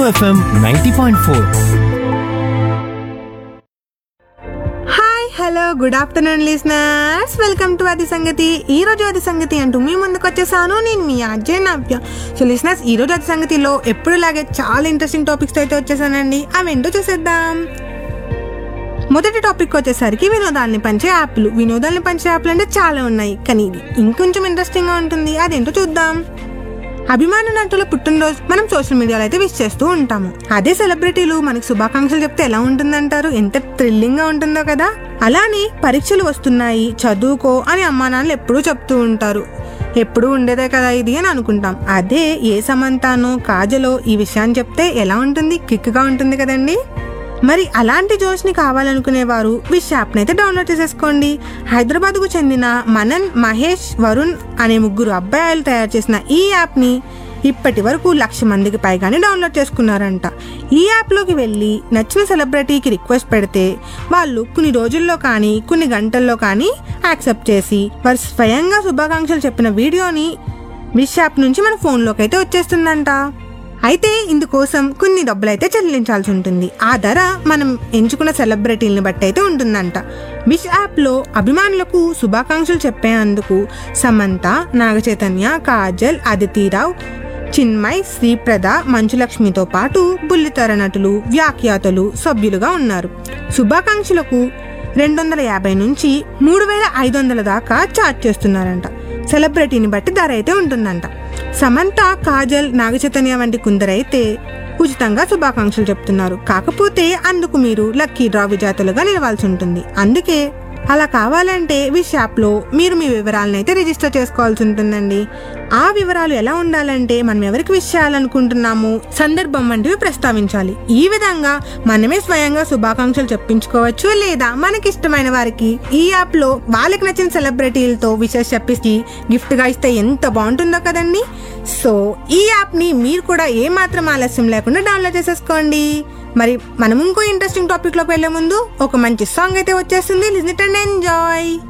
FM ninety point four hi hello good afternoon listeners welcome to అది సంగతి ఈ రోజు అది సంగతి అంటూ మీ ముందుకు వచ్చేసాను నేను మీ అజయ్ నవ్య సో లిసనర్స్ ఈ రోజు అది సంగతిలో ఎప్పుడులాగే చాలా ఇంట్రెస్టింగ్ టాపిక్స్ అయితే వచ్చేసానండి అవి ఏంటో చూసేద్దాం మొదటి టాపిక్ వచ్చేసరికి వినోదాన్ని పంచే యాప్లు వినోదాన్ని పంచే యాప్లు అంటే చాలా ఉన్నాయి కానీ ఇది ఇంకొంచెం ఇంట్రెస్టింగ్గా ఉంటుంది అదేంటో చూద్దాం అభిమాన నటుల పుట్టినరోజు మనం సోషల్ మీడియాలో అయితే విష్ చేస్తూ ఉంటాము అదే సెలబ్రిటీలు మనకు శుభాకాంక్షలు చెప్తే ఎలా ఉంటుందంటారు ఎంత థ్రిల్లింగ్ గా ఉంటుందో కదా అలానే పరీక్షలు వస్తున్నాయి చదువుకో అని అమ్మా నాన్నలు ఎప్పుడూ చెప్తూ ఉంటారు ఎప్పుడూ ఉండేదే కదా ఇది అని అనుకుంటాం అదే ఏ సమంతానో కాజలో ఈ విషయాన్ని చెప్తే ఎలా ఉంటుంది కిక్గా ఉంటుంది కదండి మరి అలాంటి జోష్ని కావాలనుకునేవారు విష్ యాప్ని అయితే డౌన్లోడ్ చేసేసుకోండి హైదరాబాద్కు చెందిన మనన్ మహేష్ వరుణ్ అనే ముగ్గురు అబ్బాయిలు తయారు చేసిన ఈ యాప్ని ఇప్పటి వరకు లక్ష మందికి పైగానే డౌన్లోడ్ చేసుకున్నారంట ఈ యాప్లోకి వెళ్ళి నచ్చిన సెలబ్రిటీకి రిక్వెస్ట్ పెడితే వాళ్ళు కొన్ని రోజుల్లో కానీ కొన్ని గంటల్లో కానీ యాక్సెప్ట్ చేసి వారు స్వయంగా శుభాకాంక్షలు చెప్పిన వీడియోని విష్ యాప్ నుంచి మన ఫోన్లోకి అయితే వచ్చేస్తుందంట అయితే ఇందుకోసం కొన్ని డబ్బులు అయితే చెల్లించాల్సి ఉంటుంది ఆ ధర మనం ఎంచుకున్న సెలబ్రిటీని బట్టి అయితే ఉంటుందంట విష్ యాప్లో అభిమానులకు శుభాకాంక్షలు చెప్పేందుకు సమంత నాగచైతన్య కాజల్ అదితిరావు చిన్మయ్ శ్రీప్రద మంచులక్ష్మితో పాటు బుల్లితెర నటులు వ్యాఖ్యాతలు సభ్యులుగా ఉన్నారు శుభాకాంక్షలకు రెండు వందల యాభై నుంచి మూడు వేల ఐదు వందల దాకా ఛార్జ్ చేస్తున్నారంట సెలబ్రిటీని బట్టి ధర అయితే ఉంటుందంట సమంత కాజల్ నాగచైతన్య వంటి కొందరైతే ఉచితంగా శుభాకాంక్షలు చెప్తున్నారు కాకపోతే అందుకు మీరు లక్కీ డ్రా విజేతలుగా నిలవాల్సి ఉంటుంది అందుకే అలా కావాలంటే విష్ యాప్లో మీరు మీ వివరాలను అయితే రిజిస్టర్ చేసుకోవాల్సి ఉంటుందండి ఆ వివరాలు ఎలా ఉండాలంటే మనం ఎవరికి విష్ చేయాలనుకుంటున్నాము సందర్భం వంటివి ప్రస్తావించాలి ఈ విధంగా మనమే స్వయంగా శుభాకాంక్షలు చెప్పించుకోవచ్చు లేదా మనకి ఇష్టమైన వారికి ఈ యాప్ లో వాళ్ళకి నచ్చిన సెలబ్రిటీలతో విషెస్ చెప్పిసి గిఫ్ట్ గా ఇస్తే ఎంత బాగుంటుందో కదండి సో ఈ యాప్ ని మీరు కూడా ఏ మాత్రం ఆలస్యం లేకుండా డౌన్లోడ్ చేసేసుకోండి మరి మనం ఇంకో ఇంట్రెస్టింగ్ టాపిక్ లోకి వెళ్లే ముందు ఒక మంచి సాంగ్ అయితే వచ్చేస్తుంది లిజన్ అండ్ ఎంజాయ్